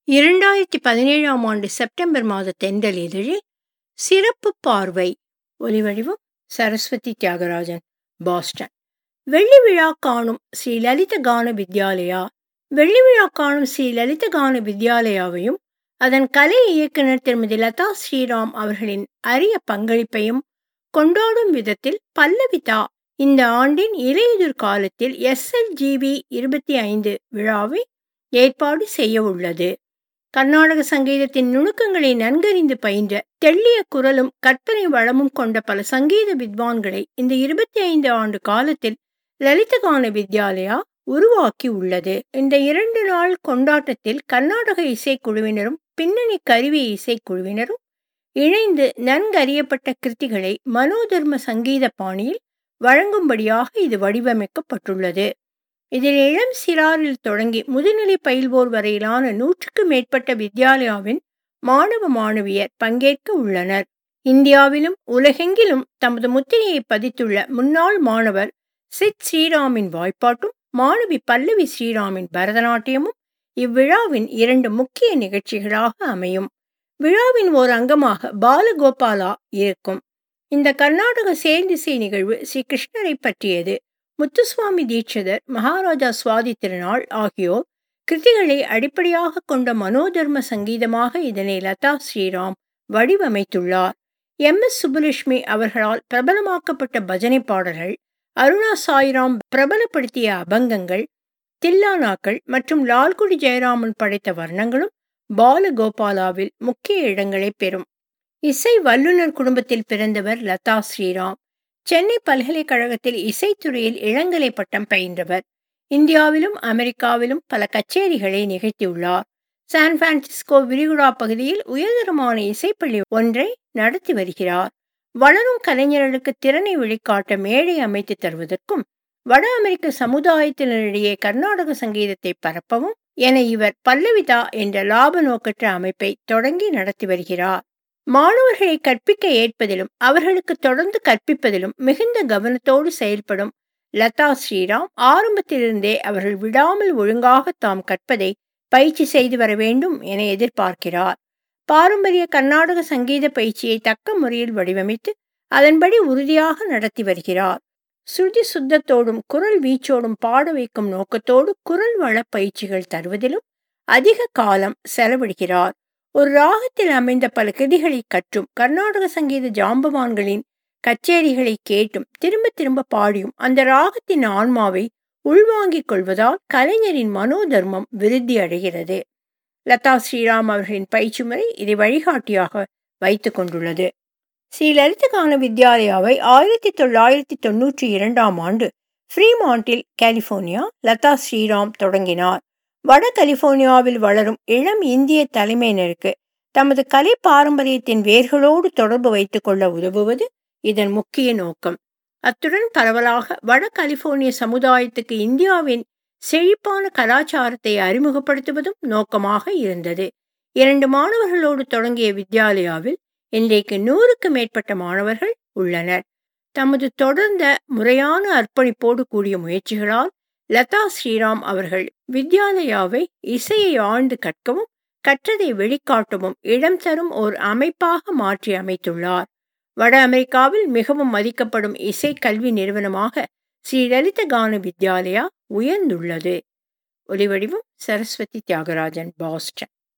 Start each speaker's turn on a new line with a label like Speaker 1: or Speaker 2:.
Speaker 1: இரண்டாயிரத்தி பதினேழாம் ஆண்டு செப்டம்பர் மாத தென்றல் இதழில் சிறப்பு பார்வை ஒலிவடிவம் சரஸ்வதி தியாகராஜன் பாஸ்டன் வெள்ளி விழா காணும் ஸ்ரீ லலித கான வித்யாலயா வெள்ளி விழா காணும் ஸ்ரீ லலித கான வித்யாலயாவையும் அதன் கலை இயக்குனர் திருமதி லதா ஸ்ரீராம் அவர்களின் அரிய பங்களிப்பையும் கொண்டாடும் விதத்தில் பல்லவிதா இந்த ஆண்டின் இலையுதிர் காலத்தில் எஸ்எல்ஜிவி இருபத்தி ஐந்து விழாவை ஏற்பாடு செய்ய உள்ளது கர்நாடக சங்கீதத்தின் நுணுக்கங்களை நன்கறிந்து பயின்ற தெள்ளிய குரலும் கற்பனை வளமும் கொண்ட பல சங்கீத வித்வான்களை இந்த இருபத்தி ஐந்து ஆண்டு காலத்தில் லலிதகான வித்யாலயா உருவாக்கி உள்ளது இந்த இரண்டு நாள் கொண்டாட்டத்தில் கர்நாடக இசைக்குழுவினரும் பின்னணி கருவி இசைக்குழுவினரும் இணைந்து நன்கறியப்பட்ட கிருத்திகளை மனோதர்ம சங்கீத பாணியில் வழங்கும்படியாக இது வடிவமைக்கப்பட்டுள்ளது இதில் இளம் சிறாரில் தொடங்கி முதுநிலை பயில்வோர் வரையிலான நூற்றுக்கு மேற்பட்ட வித்யாலயாவின் மாணவ மாணவியர் பங்கேற்க உள்ளனர் இந்தியாவிலும் உலகெங்கிலும் தமது முத்திரையை பதித்துள்ள முன்னாள் மாணவர் சித் ஸ்ரீராமின் வாய்ப்பாட்டும் மாணவி பல்லவி ஸ்ரீராமின் பரதநாட்டியமும் இவ்விழாவின் இரண்டு முக்கிய நிகழ்ச்சிகளாக அமையும் விழாவின் ஓர் அங்கமாக பாலகோபாலா இருக்கும் இந்த கர்நாடக சேர்ந்திசை நிகழ்வு ஸ்ரீ கிருஷ்ணரை பற்றியது முத்துசுவாமி தீட்சிதர் மகாராஜா சுவாதி திருநாள் ஆகியோர் கிருதிகளை அடிப்படையாக கொண்ட மனோதர்ம சங்கீதமாக இதனை லதா ஸ்ரீராம் வடிவமைத்துள்ளார் எம் எஸ் சுப்புலட்சுமி அவர்களால் பிரபலமாக்கப்பட்ட பஜனை பாடல்கள் அருணா சாய்ராம் பிரபலப்படுத்திய அபங்கங்கள் தில்லானாக்கள் மற்றும் லால்குடி ஜெயராமன் படைத்த வர்ணங்களும் பாலகோபாலாவில் முக்கிய இடங்களை பெறும் இசை வல்லுநர் குடும்பத்தில் பிறந்தவர் லதா ஸ்ரீராம் சென்னை பல்கலைக்கழகத்தில் இசைத்துறையில் இளங்கலை பட்டம் பயின்றவர் இந்தியாவிலும் அமெரிக்காவிலும் பல கச்சேரிகளை நிகழ்த்தியுள்ளார் சான் பிரான்சிஸ்கோ விரிகுடா பகுதியில் உயர்தரமான இசைப்பள்ளி ஒன்றை நடத்தி வருகிறார் வளரும் கலைஞர்களுக்கு திறனை வெளிக்காட்ட மேடை அமைத்து தருவதற்கும் வட அமெரிக்க சமுதாயத்தினரிடையே கர்நாடக சங்கீதத்தை பரப்பவும் என இவர் பல்லவிதா என்ற லாப நோக்கற்ற அமைப்பை தொடங்கி நடத்தி வருகிறார் மாணவர்களை கற்பிக்க ஏற்பதிலும் அவர்களுக்கு தொடர்ந்து கற்பிப்பதிலும் மிகுந்த கவனத்தோடு செயல்படும் லதா ஸ்ரீராம் ஆரம்பத்திலிருந்தே அவர்கள் விடாமல் ஒழுங்காக தாம் கற்பதை பயிற்சி செய்து வர வேண்டும் என எதிர்பார்க்கிறார் பாரம்பரிய கர்நாடக சங்கீத பயிற்சியை தக்க முறையில் வடிவமைத்து அதன்படி உறுதியாக நடத்தி வருகிறார் சுருதி சுத்தத்தோடும் குரல் வீச்சோடும் பாட வைக்கும் நோக்கத்தோடு குரல் வள பயிற்சிகள் தருவதிலும் அதிக காலம் செலவிடுகிறார் ஒரு ராகத்தில் அமைந்த பல கிருதிகளை கற்றும் கர்நாடக சங்கீத ஜாம்பவான்களின் கச்சேரிகளை கேட்டும் திரும்ப திரும்ப பாடியும் அந்த ராகத்தின் ஆன்மாவை உள்வாங்கிக் கொள்வதால் கலைஞரின் மனோதர்மம் விருத்தி அடைகிறது லதா ஸ்ரீராம் அவர்களின் பயிற்சி முறை இதை வழிகாட்டியாக வைத்துக் கொண்டுள்ளது ஸ்ரீ லலிதகான வித்யாலயாவை ஆயிரத்தி தொள்ளாயிரத்தி தொன்னூற்றி இரண்டாம் ஆண்டு ஃப்ரீமாண்டில் கலிபோர்னியா லதா ஸ்ரீராம் தொடங்கினார் வட கலிபோர்னியாவில் வளரும் இளம் இந்திய தலைமையினருக்கு தமது கலை பாரம்பரியத்தின் வேர்களோடு தொடர்பு வைத்துக் கொள்ள உதவுவது இதன் முக்கிய நோக்கம் அத்துடன் பரவலாக வட கலிபோர்னிய சமுதாயத்துக்கு இந்தியாவின் செழிப்பான கலாச்சாரத்தை அறிமுகப்படுத்துவதும் நோக்கமாக இருந்தது இரண்டு மாணவர்களோடு தொடங்கிய வித்யாலயாவில் இன்றைக்கு நூறுக்கு மேற்பட்ட மாணவர்கள் உள்ளனர் தமது தொடர்ந்த முறையான அர்ப்பணிப்போடு கூடிய முயற்சிகளால் லதா ஸ்ரீராம் அவர்கள் வித்யாலயாவை இசையை ஆழ்ந்து கற்கவும் கற்றதை வெளிக்காட்டவும் இடம் தரும் ஓர் அமைப்பாக மாற்றி அமைத்துள்ளார் வட அமெரிக்காவில் மிகவும் மதிக்கப்படும் இசை கல்வி நிறுவனமாக ஸ்ரீ லலித கான வித்யாலயா உயர்ந்துள்ளது ஒலிவடிவம் சரஸ்வதி தியாகராஜன் பாஸ்டன்